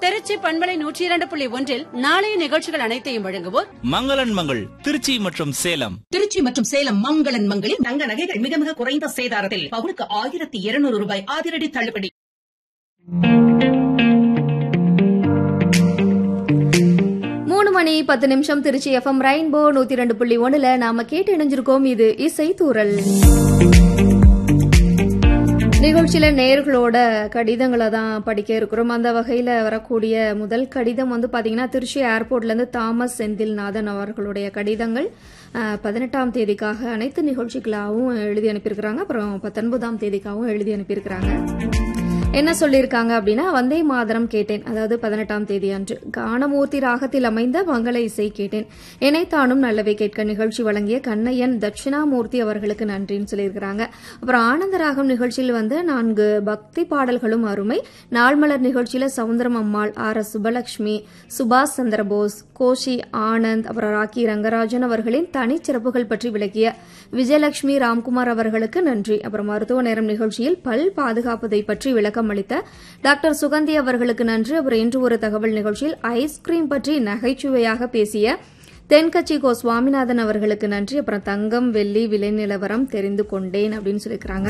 திருச்சி பண்பலை நூற்றி இரண்டு புள்ளி ஒன்றில் நாளைய நிகழ்ச்சிகள் அனைத்தையும் வழங்குவோர் மங்களன் மங்கள் திருச்சி மற்றும் சேலம் திருச்சி மற்றும் சேலம் மங்களன் மங்களில் தங்க நகைகள் மிக மிக குறைந்த சேதாரத்தில் பவுனுக்கு ஆயிரத்தி இருநூறு ரூபாய் அதிரடி தள்ளுபடி மூணு மணி பத்து நிமிஷம் திருச்சி எஃப்எம் ரெயின்போ நூத்தி ரெண்டு புள்ளி ஒண்ணுல நாம கேட்டு இணைஞ்சிருக்கோம் இது இசை தூரல் நிகழ்ச்சியில நேர்களோட கடிதங்களை தான் படிக்க இருக்கிறோம் அந்த வகையில வரக்கூடிய முதல் கடிதம் வந்து பாத்தீங்கன்னா திருச்சி ஏர்போர்ட்ல இருந்து தாமஸ் செந்தில்நாதன் அவர்களுடைய கடிதங்கள் அஹ், பதினெட்டாம் தேதிக்காக அனைத்து நிகழ்ச்சிகளாகவும் எழுதி அனுப்பியிருக்கிறாங்க அப்புறம் பத்தொன்பதாம் தேதிக்காகவும் எழுதி அனுப்பியிருக்கிறாங்க என்ன சொல்லியிருக்காங்க அப்படின்னா வந்தே மாதரம் கேட்டேன் அதாவது பதினெட்டாம் தேதி அன்று கானமூர்த்தி ராகத்தில் அமைந்த மங்கள இசை கேட்டேன் இணைத்தானும் நல்லவை கேட்க நிகழ்ச்சி வழங்கிய கண்ணையன் தட்சிணாமூர்த்தி அவர்களுக்கு நன்றின்னு சொல்லியிருக்கிறாங்க அப்புறம் ஆனந்த ராகம் நிகழ்ச்சியில் வந்த நான்கு பக்தி பாடல்களும் அருமை நாள்மலர் நிகழ்ச்சியில சவுந்தரம் அம்மாள் ஆர் எஸ் சுபலட்சுமி சுபாஷ் சந்திரபோஸ் கோஷி ஆனந்த் அப்புறம் ராக்கி ரங்கராஜன் அவர்களின் தனிச்சிறப்புகள் பற்றி விளக்கிய விஜயலட்சுமி ராம்குமார் அவர்களுக்கு நன்றி அப்புறம் மருத்துவ நேரம் நிகழ்ச்சியில் பல் பாதுகாப்பதை பற்றி விளக்கம் அளித்த டாக்டர் சுகந்தி அவர்களுக்கு நன்றி அப்புறம் இன்று ஒரு தகவல் நிகழ்ச்சியில் ஐஸ்கிரீம் பற்றி நகைச்சுவையாக பேசிய தென்கட்சி கோ சுவாமிநாதன் அவர்களுக்கு நன்றி அப்புறம் தங்கம் வெள்ளி விலை நிலவரம் தெரிந்து கொண்டேன் அப்படின்னு சொல்லியிருக்கிறாங்க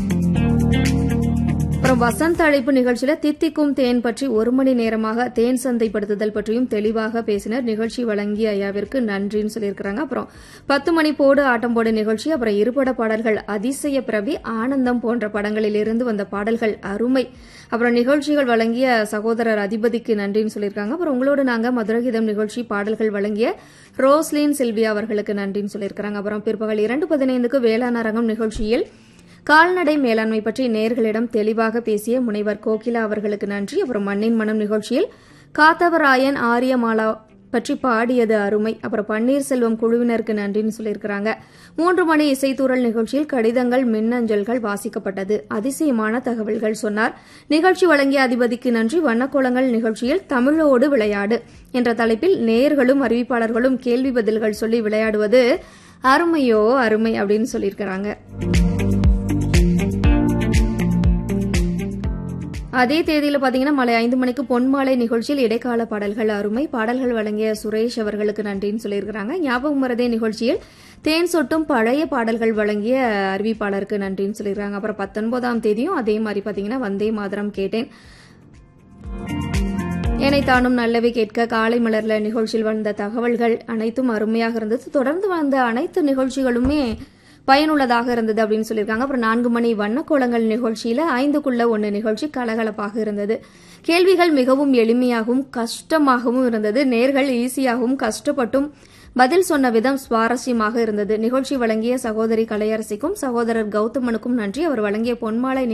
அப்புறம் வசந்த் அழைப்பு நிகழ்ச்சியில தித்திக்கும் தேன் பற்றி ஒரு மணி நேரமாக தேன் சந்தைப்படுத்துதல் பற்றியும் தெளிவாக பேசினர் நிகழ்ச்சி வழங்கிய ஐயாவிற்கு நன்றின்னு சொல்லியிருக்கிறாங்க அப்புறம் பத்து மணி போடு ஆட்டம் போடு நிகழ்ச்சி அப்புறம் இருபட பாடல்கள் அதிசய பிரவி ஆனந்தம் போன்ற படங்களில் இருந்து வந்த பாடல்கள் அருமை அப்புறம் நிகழ்ச்சிகள் வழங்கிய சகோதரர் அதிபதிக்கு நன்றின்னு சொல்லியிருக்காங்க அப்புறம் உங்களோடு நாங்க மதுரகீதம் நிகழ்ச்சி பாடல்கள் வழங்கிய ரோஸ்லின் சில்வியா அவர்களுக்கு நன்றின்னு சொல்லியிருக்கிறாங்க அப்புறம் பிற்பகல் இரண்டு பதினைந்துக்கு வேளாண் அரங்கம் நிகழ்ச்சியில் கால்நடை மேலாண்மை பற்றி நேர்களிடம் தெளிவாக பேசிய முனைவர் கோகிலா அவர்களுக்கு நன்றி அப்புறம் மண்ணின் மனம் நிகழ்ச்சியில் காத்தவராயன் ஆரியமாலா பற்றி பாடியது அருமை அப்புறம் பன்னீர்செல்வம் குழுவினருக்கு நன்றின்னு சொல்லியிருக்கிறாங்க மூன்று மணி இசைத்தூரல் நிகழ்ச்சியில் கடிதங்கள் மின்னஞ்சல்கள் வாசிக்கப்பட்டது அதிசயமான தகவல்கள் சொன்னார் நிகழ்ச்சி வழங்கிய அதிபதிக்கு நன்றி வண்ணக்கோலங்கள் நிகழ்ச்சியில் தமிழோடு விளையாடு என்ற தலைப்பில் நேர்களும் அறிவிப்பாளர்களும் கேள்வி பதில்கள் சொல்லி விளையாடுவது அருமையோ அருமை அப்படின்னு சொல்லியிருக்கிறாங்க அதே தேதியில பாத்தீங்கன்னா மாலை ஐந்து மணிக்கு பொன்மாலை நிகழ்ச்சியில் இடைக்கால பாடல்கள் அருமை பாடல்கள் வழங்கிய சுரேஷ் அவர்களுக்கு நன்றின்னு சொல்லியிருக்கிறாங்க ஞாபகம் மறதே நிகழ்ச்சியில் தேன் சொட்டும் பழைய பாடல்கள் வழங்கிய அறிவிப்பாளருக்கு நன்றின்னு சொல்லியிருக்காங்க அப்புறம் பத்தொன்பதாம் தேதியும் அதே மாதிரி பாத்தீங்கன்னா வந்தே மாதரம் கேட்டேன் ஏனைத்தானும் நல்லவை கேட்க காலை மலர்ல நிகழ்ச்சியில் வந்த தகவல்கள் அனைத்தும் அருமையாக இருந்தது தொடர்ந்து வந்த அனைத்து நிகழ்ச்சிகளுமே பயனுள்ளதாக இருந்தது அப்படின்னு சொல்லியிருக்காங்க அப்புறம் நான்கு மணி வண்ணக்கோலங்கள் நிகழ்ச்சியில ஐந்துக்குள்ள ஒன்று நிகழ்ச்சி கலகலப்பாக இருந்தது கேள்விகள் மிகவும் எளிமையாகவும் கஷ்டமாகவும் இருந்தது நேர்கள் ஈஸியாகவும் கஷ்டப்பட்டும் பதில் சொன்ன விதம் சுவாரஸ்யமாக இருந்தது நிகழ்ச்சி வழங்கிய சகோதரி கலையரசிக்கும் சகோதரர் கௌதமனுக்கும் நன்றி அவர் வழங்கிய பொன்மாலை